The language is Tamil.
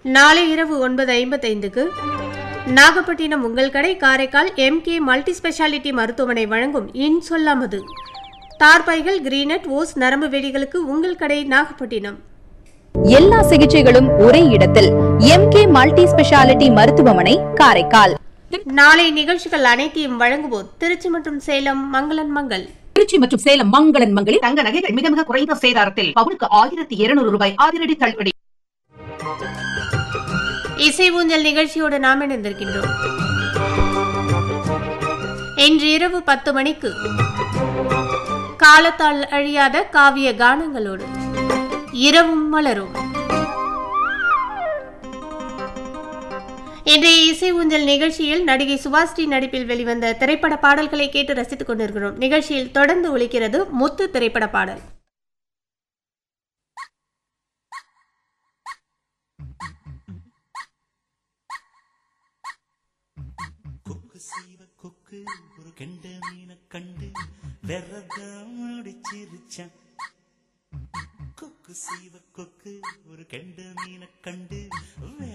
நாளை இரவு ஒன்பது ஐம்பத்தைந்துக்கு நாகப்பட்டினம் உங்கள் கடை காரைக்கால் எம்கே மல்டி ஸ்பெஷாலிட்டி மருத்துவமனை வழங்கும் இன் சொல்லாமது தார்பாய்கள் கிரீனட் ஓஸ் நரம்பு வெடிகளுக்கு உங்கள் கடை நாகப்பட்டினம் எல்லா சிகிச்சைகளும் ஒரே இடத்தில் எம்கே மல்டி ஸ்பெஷாலிட்டி மருத்துவமனை காரைக்கால் நாளை நிகழ்ச்சிகள் அனைத்தையும் வழங்குவோர் திருச்சி மற்றும் சேலம் மங்களன் மங்கள் திருச்சி மற்றும் சேலம் மங்களன் மங்களில் தங்க நகைகள் மிக மிக குறைந்த சேதாரத்தில் பவுனுக்கு ஆயிரத்தி இருநூறு ரூபாய் அதிரடி தள்ளுபடி இசை ஊஞ்சல் நிகழ்ச்சியோடு நாம் இணைந்திருக்கின்றோம் இன்று இரவு பத்து மணிக்கு காலத்தால் அழியாத காவிய கானங்களோடு இரவும் மலரும் இன்றைய இசை ஊஞ்சல் நிகழ்ச்சியில் நடிகை சுபாஸ்ரீ நடிப்பில் வெளிவந்த திரைப்பட பாடல்களை கேட்டு ரசித்துக் கொண்டிருக்கிறோம் நிகழ்ச்சியில் தொடர்ந்து ஒலிக்கிறது முத்து திரைப்பட பாடல் கொக்கு செய்வ கொக்கு ஒரு கெண்ட மீனை கண்டு விரதம் முடிச்சிருச்சான் கொக்கு செய்வ கொக்கு ஒரு கெண்ட மீனை கண்டு